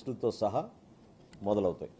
లిస్టులతో సహా మొదలవుతాయి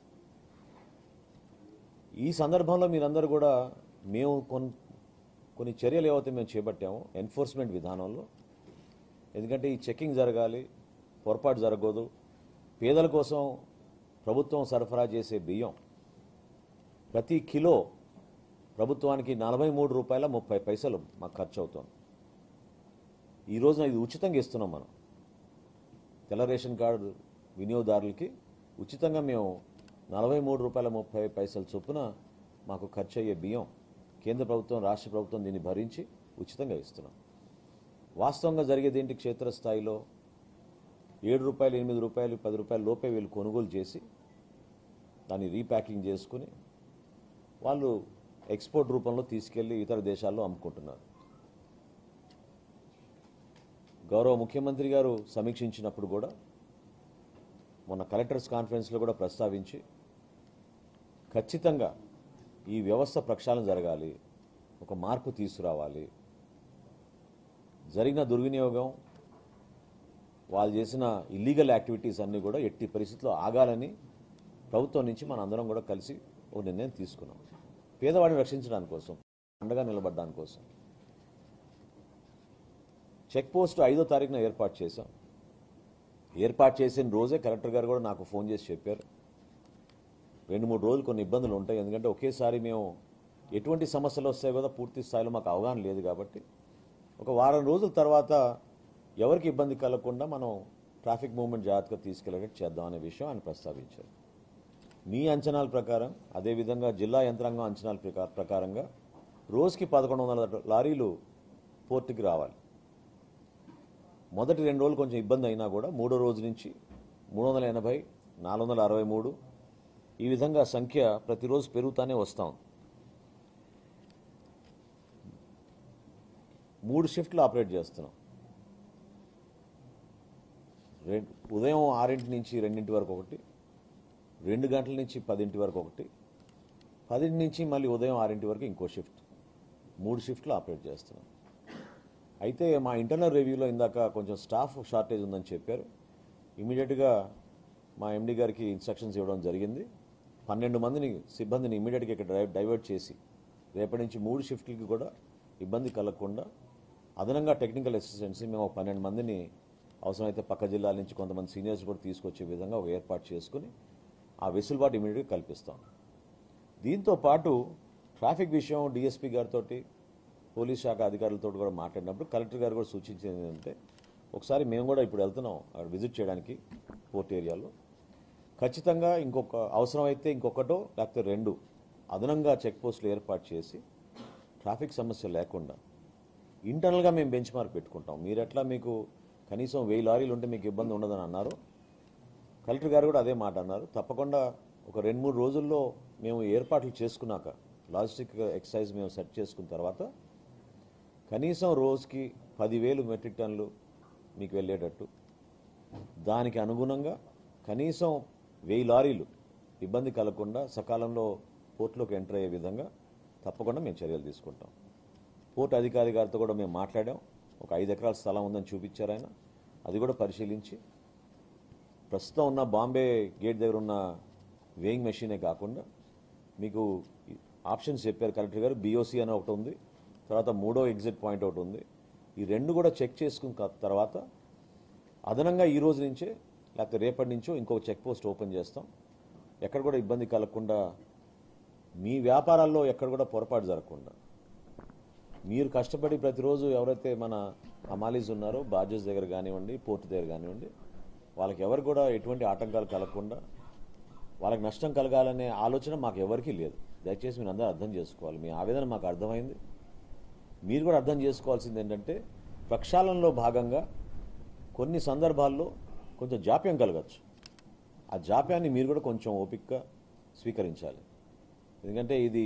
ఈ సందర్భంలో మీరందరూ కూడా మేము కొన్ని కొన్ని చర్యలు ఏవైతే మేము చేపట్టామో ఎన్ఫోర్స్మెంట్ విధానంలో ఎందుకంటే ఈ చెక్కింగ్ జరగాలి పొరపాటు జరగదు పేదల కోసం ప్రభుత్వం సరఫరా చేసే బియ్యం ప్రతి కిలో ప్రభుత్వానికి నలభై మూడు రూపాయల ముప్పై పైసలు మాకు ఖర్చు అవుతుంది ఈ రోజున ఇది ఉచితంగా ఇస్తున్నాం మనం తెల్ల రేషన్ కార్డు వినియోగదారులకి ఉచితంగా మేము నలభై మూడు రూపాయల ముప్పై పైసల చొప్పున మాకు ఖర్చు అయ్యే బియ్యం కేంద్ర ప్రభుత్వం రాష్ట్ర ప్రభుత్వం దీన్ని భరించి ఉచితంగా ఇస్తున్నాం వాస్తవంగా జరిగేది ఏంటి క్షేత్రస్థాయిలో ఏడు రూపాయలు ఎనిమిది రూపాయలు పది రూపాయల లోపే వీళ్ళు కొనుగోలు చేసి దాన్ని రీప్యాకింగ్ చేసుకుని వాళ్ళు ఎక్స్పోర్ట్ రూపంలో తీసుకెళ్లి ఇతర దేశాల్లో అమ్ముకుంటున్నారు గౌరవ ముఖ్యమంత్రి గారు సమీక్షించినప్పుడు కూడా మొన్న కలెక్టర్స్ కాన్ఫరెన్స్లో కూడా ప్రస్తావించి ఖచ్చితంగా ఈ వ్యవస్థ ప్రక్షాళన జరగాలి ఒక మార్పు తీసుకురావాలి జరిగిన దుర్వినియోగం వాళ్ళు చేసిన ఇల్లీగల్ యాక్టివిటీస్ అన్నీ కూడా ఎట్టి పరిస్థితుల్లో ఆగాలని ప్రభుత్వం నుంచి మన అందరం కూడా కలిసి ఒక నిర్ణయం తీసుకున్నాం పేదవాడిని రక్షించడానికి కోసం అండగా నిలబడడానికి కోసం చెక్ పోస్ట్ ఐదో తారీఖున ఏర్పాటు చేశాం ఏర్పాటు చేసిన రోజే కలెక్టర్ గారు కూడా నాకు ఫోన్ చేసి చెప్పారు రెండు మూడు రోజులు కొన్ని ఇబ్బందులు ఉంటాయి ఎందుకంటే ఒకేసారి మేము ఎటువంటి సమస్యలు వస్తాయో కూడా పూర్తి స్థాయిలో మాకు అవగాహన లేదు కాబట్టి ఒక వారం రోజుల తర్వాత ఎవరికి ఇబ్బంది కలగకుండా మనం ట్రాఫిక్ మూవ్మెంట్ జాగ్రత్తగా తీసుకెళ్ళేటట్టు చేద్దాం అనే విషయం ఆయన ప్రస్తావించారు మీ అంచనాల ప్రకారం అదేవిధంగా జిల్లా యంత్రాంగం అంచనాల ప్రకా- ప్రకారంగా రోజుకి పదకొండు వందల లారీలు పోర్టుకి రావాలి మొదటి రెండు రోజులు కొంచెం ఇబ్బంది అయినా కూడా మూడో రోజు నుంచి మూడు వందల ఎనభై నాలుగు వందల అరవై మూడు ఈ విధంగా సంఖ్య ప్రతిరోజు పెరుగుతానే వస్తాం మూడు షిఫ్ట్లు ఆపరేట్ చేస్తున్నాం రెండు ఉదయం ఆరింటి నుంచి రెండింటి వరకు ఒకటి రెండు గంటల నుంచి పదింటి వరకు ఒకటి పదింటి నుంచి మళ్ళీ ఉదయం ఆరింటి వరకు ఇంకో షిఫ్ట్ మూడు షిఫ్ట్లు ఆపరేట్ చేస్తున్నాం అయితే మా ఇంటర్నల్ రివ్యూలో ఇందాక కొంచెం స్టాఫ్ షార్టేజ్ ఉందని చెప్పారు ఇమీడియట్గా మా ఎండి గారికి ఇన్స్ట్రక్షన్స్ ఇవ్వడం జరిగింది పన్నెండు మందిని సిబ్బందిని ఇమీడియట్గా ఇక్కడ డై- డైవర్ట్ చేసి రేపటి నుంచి మూడు షిఫ్ట్లకి కూడా ఇబ్బంది కలగకుండా అదనంగా టెక్నికల్ అసిస్టెంట్స్ మేము ఒక పన్నెండు మందిని అవసరమైతే పక్క జిల్లాల నుంచి కొంతమంది సీనియర్స్ కూడా తీసుకొచ్చే విధంగా ఒక ఏర్పాటు చేసుకుని ఆ వెసులుబాటు ఇమీడియట్గా కల్పిస్తాం దీంతో పాటు ట్రాఫిక్ విషయం డిఎస్పీ గారితో పోలీస్ శాఖ అధికారులతో కూడా మాట్లాడినప్పుడు కలెక్టర్ గారు కూడా సూచించింది ఏంటంటే ఒకసారి మేము కూడా ఇప్పుడు వెళ్తున్నాం అక్కడ విజిట్ చేయడానికి పోర్ట్ ఏరియాలో ఖచ్చితంగా ఇంకొక అవసరమైతే ఇంకొకటో లేకపోతే రెండు అదనంగా చెక్ పోస్టులు ఏర్పాటు చేసి ట్రాఫిక్ సమస్య లేకుండా ఇంటర్నల్గా మేము బెంచ్ మార్క్ పెట్టుకుంటాం మీరు ఎట్లా మీకు కనీసం వెయ్యి లారీలు ఉంటే మీకు ఇబ్బంది ఉండదని అన్నారు కలెక్టర్ గారు కూడా అదే మాట అన్నారు తప్పకుండా ఒక రెండు మూడు రోజుల్లో మేము ఏర్పాట్లు చేసుకున్నాక లాజిస్టిక్ ఎక్సర్సైజ్ మేము సెట్ చేసుకున్న తర్వాత కనీసం రోజుకి పదివేలు మెట్రిక్ టన్నులు మీకు వెళ్ళేటట్టు దానికి అనుగుణంగా కనీసం వెయ్యి లారీలు ఇబ్బంది కలగకుండా సకాలంలో పోర్టులోకి ఎంటర్ అయ్యే విధంగా తప్పకుండా మేము చర్యలు తీసుకుంటాం పోర్టు అధికారి గారితో కూడా మేము మాట్లాడాం ఒక ఐదు ఎకరాల స్థలం ఉందని చూపించారు ఆయన అది కూడా పరిశీలించి ప్రస్తుతం ఉన్న బాంబే గేట్ దగ్గర ఉన్న వేయింగ్ మెషినే కాకుండా మీకు ఈ ఆప్షన్స్ చెప్పారు కలెక్టర్ గారు బీఓసీ అని ఒకటి ఉంది తర్వాత మూడో ఎగ్జిట్ పాయింట్ ఒకటి ఉంది ఈ రెండు కూడా చెక్ చేసుకున్న క- తర్వాత అదనంగా ఈ రోజు నుంచే లేకపోతే రేపటి నుంచో ఇంకొక చెక్ పోస్ట్ ఓపెన్ చేస్తాం ఎక్కడ కూడా ఇబ్బంది కలగకుండా మీ వ్యాపారాల్లో ఎక్కడ కూడా పొరపాటు జరగకుండా మీరు కష్టపడి ప్రతిరోజు ఎవరైతే మన అమాలీస్ ఉన్నారో బార్జెస్ దగ్గర కానివ్వండి పోర్టు దగ్గర కానివ్వండి వాళ్ళకి ఎవరు కూడా ఎటువంటి ఆటంకాలు కలగకుండా వాళ్ళకి నష్టం కలగాలనే ఆలోచన మాకు ఎవరికీ లేదు దయచేసి మీరు అందరూ అర్థం చేసుకోవాలి మీ ఆవేదన మాకు అర్థమైంది మీరు కూడా అర్థం చేసుకోవాల్సింది ఏంటంటే ప్రక్షాళనలో భాగంగా కొన్ని సందర్భాల్లో కొంచెం జాప్యం కలగచ్చు ఆ జాప్యాన్ని మీరు కూడా కొంచెం ఓపికగా స్వీకరించాలి ఎందుకంటే ఇది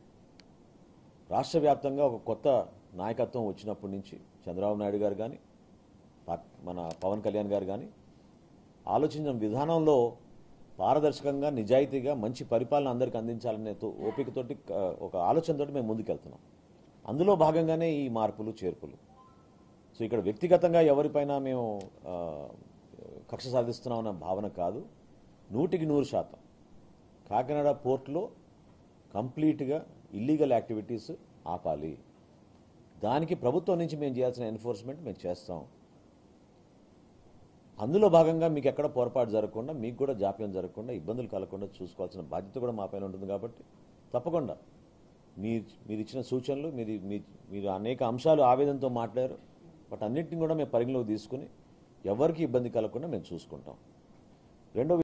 రాష్ట్ర వ్యాప్తంగా ఒక కొత్త నాయకత్వం వచ్చినప్పటి నుంచి చంద్రబాబు నాయుడు గారు కానీ మన పవన్ కళ్యాణ్ గారు కానీ ఆలోచించిన విధానంలో పారదర్శకంగా నిజాయితీగా మంచి పరిపాలన అందరికీ అందించాలనే తో- ఓపికతోటి ఆ, ఒక ఆలోచనతోటి మేము ముందుకెళ్తున్నాం అందులో భాగంగానే ఈ మార్పులు చేర్పులు సో ఇక్కడ వ్యక్తిగతంగా ఎవరిపైన మేము ఆ, కక్ష సాధిస్తున్నామన్న భావన కాదు నూటికి నూరు శాతం కాకినాడ పోర్ట్లో కంప్లీట్గా ఇల్లీగల్ యాక్టివిటీస్ ఆపాలి దానికి ప్రభుత్వం నుంచి మేము చేయాల్సిన ఎన్ఫోర్స్మెంట్ మేము చేస్తాం అందులో భాగంగా మీకు ఎక్కడ పొరపాటు జరగకుండా మీకు కూడా జాప్యం జరగకుండా ఇబ్బందులు కలగకుండా చూసుకోవాల్సిన బాధ్యత కూడా మా పైన ఉంటుంది కాబట్టి తప్పకుండా మీ మీరు ఇచ్చిన సూచనలు మీది మీ మీరు అనేక అంశాలు ఆవేదనతో మాట్లాడారు బట్ అన్నింటిని కూడా మేము పరిగణలోకి తీసుకుని ఎవరికి ఇబ్బంది కలగకుండా మేము చూసుకుంటాం రెండో